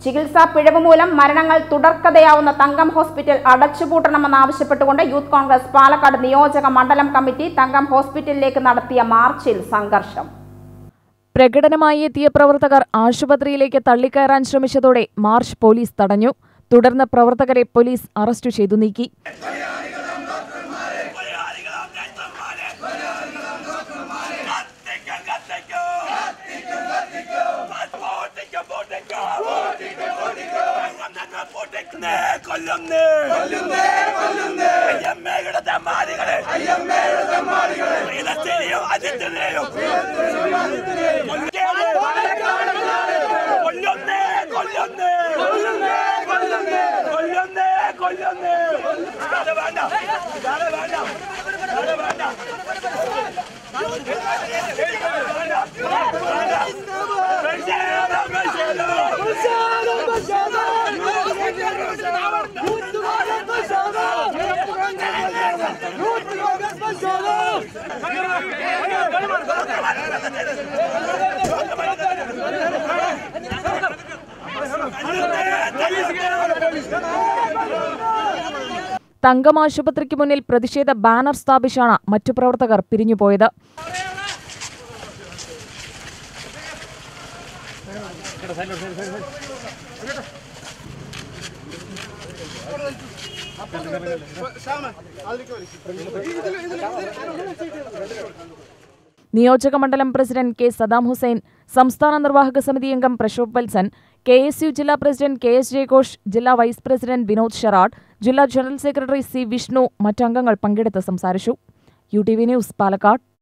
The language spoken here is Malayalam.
ചികിത്സാ പിഴവ് മൂലം മരണങ്ങൾ തുടർക്കഥയാവുന്ന തങ്കം ഹോസ്പിറ്റൽ അടച്ചുപൂട്ടണമെന്നാവശ്യപ്പെട്ടുകൊണ്ട് യൂത്ത് കോൺഗ്രസ് പാലക്കാട് നിയോജക മണ്ഡലം കമ്മിറ്റി തങ്കം ഹോസ്പിറ്റലിലേക്ക് നടത്തിയ മാർച്ചിൽ സംഘർഷം പ്രകടനമായി എത്തിയ പ്രവർത്തകർ ആശുപത്രിയിലേക്ക് തള്ളിക്കയറാൻ ശ്രമിച്ചതോടെ മാർച്ച് പോലീസ് തടഞ്ഞു തുടർന്ന് പ്രവർത്തകരെ പോലീസ് അറസ്റ്റ് ചെയ്തു നീക്കി കൊല്ലുന്നേ കൊല്ലുന്നേ കൊല്ലുന്നേ അയ്യമ്മയുടെ തെമ്മാടികളെ അയ്യമ്മയുടെ തെമ്മാടികളെ പ്രീതത്തിനെയും അജിത്തിനെയും കൊല്ലുന്നേ കൊല്ലുന്നേ കൊല്ലുന്നേ കൊല്ലുന്നേ കൊല്ലുന്നേ കൊല്ലുന്നേ അത് വേണ്ട അത് വേണ്ട അത് വേണ്ട പ്രതിഷേധം തങ്കം ആശുപത്രിക്ക് മുന്നിൽ പ്രതിഷേധ ബാനർ സ്ഥാപിച്ചാണ് മറ്റു പ്രവർത്തകർ പിരിഞ്ഞുപോയത് നിയോജക മണ്ഡലം പ്രസിഡന്റ് കെ സദാം ഹുസൈൻ സംസ്ഥാന നിർവാഹക സമിതി അംഗം Prashobh Vatsan K S U ജില്ലാ പ്രസിഡന്റ് കെ എസ് ജയഘോഷ് ജില്ലാ വൈസ് പ്രസിഡന്റ് വിനോദ് ഷെറാഡ് ജില്ലാ ജനറൽ സെക്രട്ടറി സി വിഷ്ണു മറ്റംഗങ്ങൾ പങ്കെടുത്ത് സംസാരിച്ചു U T V news Palakkad